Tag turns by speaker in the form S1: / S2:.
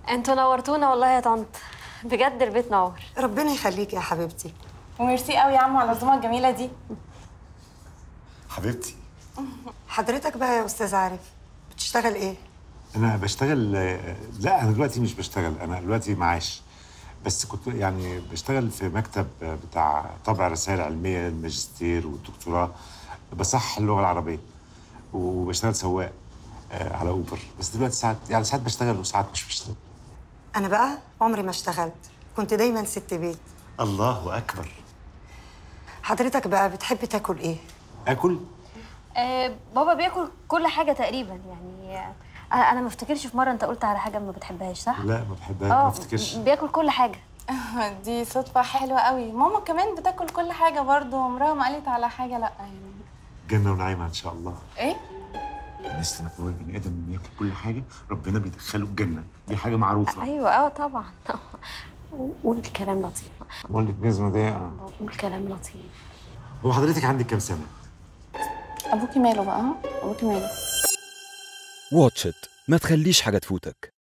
S1: انتوا نورتونا والله يا طنط بجد البيت نور
S2: ربنا يخليك يا حبيبتي
S3: وميرسي قوي يا عمو على العزومه الجميله دي
S4: حبيبتي
S2: حضرتك بقى يا استاذ عارف بتشتغل ايه
S4: انا بشتغل لا انا دلوقتي مش بشتغل انا دلوقتي معاش بس كنت يعني بشتغل في مكتب بتاع طبع رسائل علميه الماجستير والدكتوراه بصحح اللغه العربيه وبشتغل سواق آه، على اوبر بس دلوقتي ساعات يعني ساعات بشتغل وساعات مش بشتغل
S2: انا بقى عمري ما اشتغلت كنت دايما ست بيت
S4: الله اكبر
S2: حضرتك بقى بتحب تاكل ايه
S4: اكل
S1: آه بابا بياكل كل حاجه تقريبا يعني آه انا ما افتكرش في مره انت قلت على حاجه ما بتحبهاش صح
S4: لا ما بحبهاش ما
S1: اه
S4: افتكرش
S1: بياكل كل حاجه
S3: دي صدفه حلوه قوي ماما كمان بتاكل كل حاجه برضو عمرها ما قالت على حاجه لا يعني
S4: جنه ونعيمه ان شاء الله
S3: ايه
S4: الناس لما تقول البني ادم انه ياكل كل حاجه ربنا بيدخله الجنه دي حاجه معروفه
S1: ايوه اه طبعا قول كلام لطيف
S4: بقول لك جزمه دي
S1: قول كلام لطيف
S4: هو حضرتك عندك كام سنه
S3: ابوكي ماله بقى ها ابوكي ماله
S5: واتش إت ما تخليش حاجة تفوتك